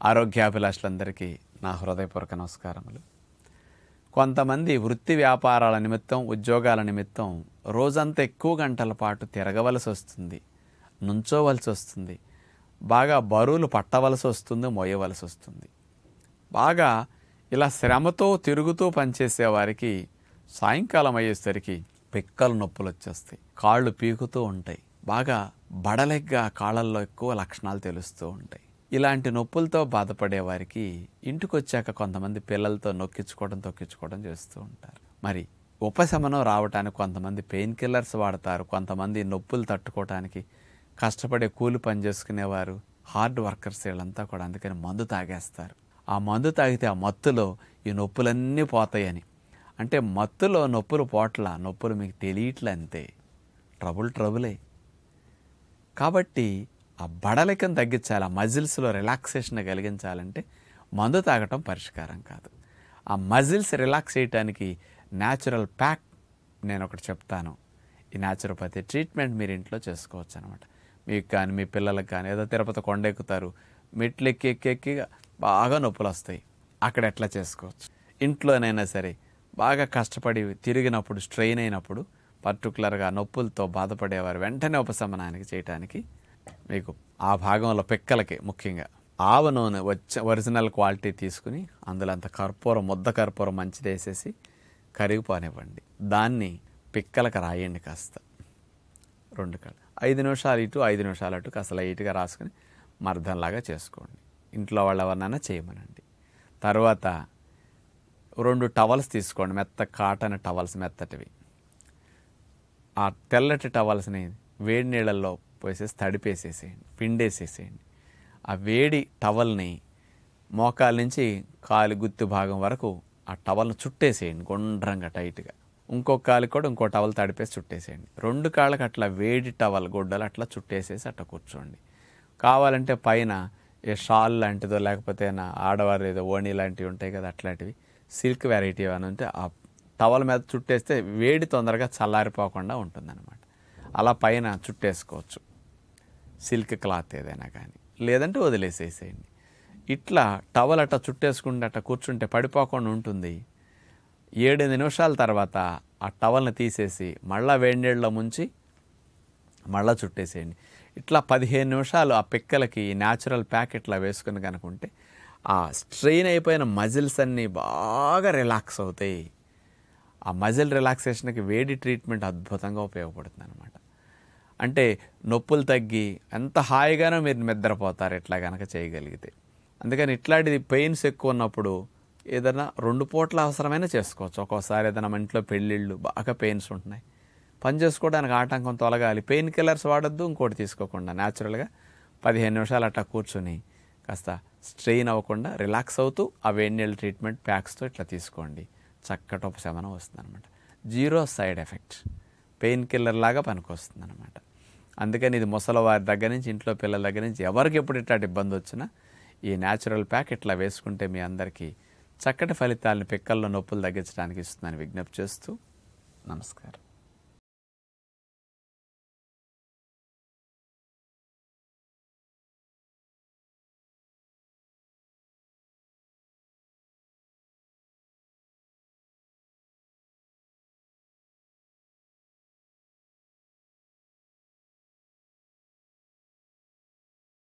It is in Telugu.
ఆరోగ్యాభిలాషులందరికీ నా హృదయపూర్వక నమస్కారములు కొంతమంది వృత్తి వ్యాపారాల నిమిత్తం ఉద్యోగాల నిమిత్తం రోజంతా ఎక్కువ గంటల పాటు తిరగవలసి వస్తుంది నుంచోవలసి వస్తుంది బాగా బరువులు పట్టవలసి వస్తుంది మోయవలసి వస్తుంది బాగా ఇలా శ్రమతో తిరుగుతూ పనిచేసే వారికి సాయంకాలం అయ్యేసరికి పిక్కలు నొప్పులు వచ్చేస్తాయి కాళ్ళు పీకుతూ ఉంటాయి బాగా బడలెగ్గా కాళ్ళల్లో ఎక్కువ లక్షణాలు తెలుస్తూ ఉంటాయి ఇలాంటి నొప్పులతో బాధపడే వారికి ఇంటికి వచ్చాక కొంతమంది పిల్లలతో నొక్కించుకోవడం తొక్కించుకోవడం చేస్తూ ఉంటారు మరి ఉపశమనం రావడానికి కొంతమంది పెయిన్ కిల్లర్స్ వాడతారు కొంతమంది నొప్పులు తట్టుకోవడానికి కష్టపడే కూలి పని చేసుకునేవారు హార్డ్ వర్కర్స్ వీళ్ళంతా కూడా అందుకని మందు తాగేస్తారు ఆ మందు తాగితే ఆ మత్తులో ఈ నొప్పులన్నీ పోతాయని అంటే మత్తులో నొప్పులు పోట్ల నొప్పులు మీకు తెలియట్లే అంతే ట్రబుల్ ట్రబులే కాబట్టి ఆ బడలికను తగ్గించాలి ఆ మజిల్స్లో రిలాక్సేషన్ కలిగించాలంటే మందు తాగటం పరిష్కారం కాదు ఆ మజిల్స్ రిలాక్స్ చేయడానికి న్యాచురల్ ప్యాక్ నేను ఒకటి చెప్తాను ఈ న్యాచురోపతి ట్రీట్మెంట్ మీరు ఇంట్లో చేసుకోవచ్చు అనమాట మీకు కానీ మీ పిల్లలకు కానీ ఏదో తిరుపతి కొండ ఎక్కుతారు మెట్లు ఎక్కి ఎక్కి ఎక్కి బాగా నొప్పులు వస్తాయి అక్కడ ఎట్లా చేసుకోవచ్చు ఇంట్లోనైనా సరే బాగా కష్టపడి తిరిగినప్పుడు స్ట్రెయిన్ అయినప్పుడు పర్టికులర్గా నొప్పులతో బాధపడేవారు వెంటనే ఉపశమనానికి చేయటానికి మీకు ఆ భాగంలో పిక్కలకి ముఖ్యంగా ఆవ నూనె వచ్చ ఒరిజినల్ క్వాలిటీ తీసుకుని అందులో అంత కర్పూరం ముద్ద కర్పూరం మంచిది వేసేసి కరిగిపోనివ్వండి దాన్ని పిక్కలకు రాయండి కాస్త రెండు కళ్ళు ఐదు నిమిషాలు ఇటు ఐదు నిమిషాలు అటు కాస్త లైట్గా రాసుకుని మర్దంలాగా చేసుకోండి ఇంట్లో వాళ్ళు ఎవరినైనా చేయమనండి తర్వాత రెండు టవల్స్ తీసుకోండి మెత్త కాటన్ టవల్స్ మెత్తటివి ఆ తెల్లటి టవల్స్ని వేడి నీళ్ళల్లో పోసేసి తడిపేసేసేయండి పిండేసేసేయండి ఆ వేడి టవల్ని మోకాల నుంచి కాలి గుత్తి భాగం వరకు ఆ టవల్ని చుట్టేసేయండి గుండ్రంగా టైట్గా ఇంకో కాలికి కూడా ఇంకో టవల్ తడిపేసి చుట్టేసేయండి రెండు కాళ్ళకి అట్లా వేడి టవల్ గుడ్డలు అట్లా చుట్టేసేసి అట్లా కూర్చోండి కావాలంటే పైన ఏ షాల్ లాంటిదో లేకపోతే నా ఆడవారు ఏదో ఓణి లాంటివి ఉంటాయి కదా అట్లాంటివి సిల్క్ వెరైటీ ఏమైనా ఉంటే ఆ టవల్ మీద చుట్టేస్తే వేడి తొందరగా చల్లారిపోకుండా ఉంటుందన్నమాట అలా పైన చుట్టేసుకోవచ్చు సిల్క్ క్లాత్ ఏదైనా కానీ లేదంటే వదిలేసేసేయండి ఇట్లా టవల్ అట్లా చుట్టేసుకుంటే అట్లా కూర్చుంటే పడిపోకుండా ఉంటుంది ఏడెనిమిది నిమిషాల తర్వాత ఆ టవల్ని తీసేసి మళ్ళా వేడి నీళ్ళలో ముంచి మళ్ళా చుట్టేసేయండి ఇట్లా పదిహేను నిమిషాలు ఆ పిక్కలకి న్యాచురల్ ప్యాక్ ఇట్లా వేసుకుని కనుకుంటే ఆ స్ట్రెయిన్ అయిపోయిన మజిల్స్ అన్నీ బాగా రిలాక్స్ అవుతాయి ఆ మజిల్ రిలాక్సేషన్కి వేడి ట్రీట్మెంట్ అద్భుతంగా ఉపయోగపడుతుంది అనమాట అంటే నొప్పులు తగ్గి ఎంత హాయిగానో మీరు నిద్రపోతారు ఇట్లా కనుక చేయగలిగితే అందుకని ఇట్లాంటిది పెయిన్స్ ఎక్కువ ఉన్నప్పుడు ఏదైనా రెండు పూట్ల అవసరమైనా చేసుకోవచ్చు ఒక్కోసారి ఏదైనా మన ఇంట్లో పెళ్ళిళ్ళు బాగా పెయిన్స్ ఉంటున్నాయి పని చేసుకోవడానికి ఆటంకం తొలగాలి పెయిన్ కిల్లర్స్ వాడద్దు ఇంకోటి తీసుకోకుండా న్యాచురల్గా పదిహేను నిమిషాలు అట్లా కూర్చొని కాస్త స్ట్రెయిన్ అవ్వకుండా రిలాక్స్ అవుతూ ఆ వేడి నీళ్ళ ట్రీట్మెంట్ ప్యాక్స్తో ఇట్లా తీసుకోండి చక్కటి ఉపశమనం వస్తుంది అనమాట zero side effect pain killer లాగా పనికొస్తుంది అనమాట అందుకని ఇది ముసలివారి దగ్గర నుంచి ఇంట్లో పిల్లల దగ్గర నుంచి ఎవరికి ఎప్పుడు ఇట్లాంటి ఇబ్బంది వచ్చినా ఈ న్యాచురల్ ప్యాక్ ఇట్లా వేసుకుంటే మీ అందరికీ చక్కటి ఫలితాలను పిక్కల్లో నొప్పులు తగ్గించడానికి ఇస్తుందని విజ్ఞప్తి చేస్తూ నమస్కారం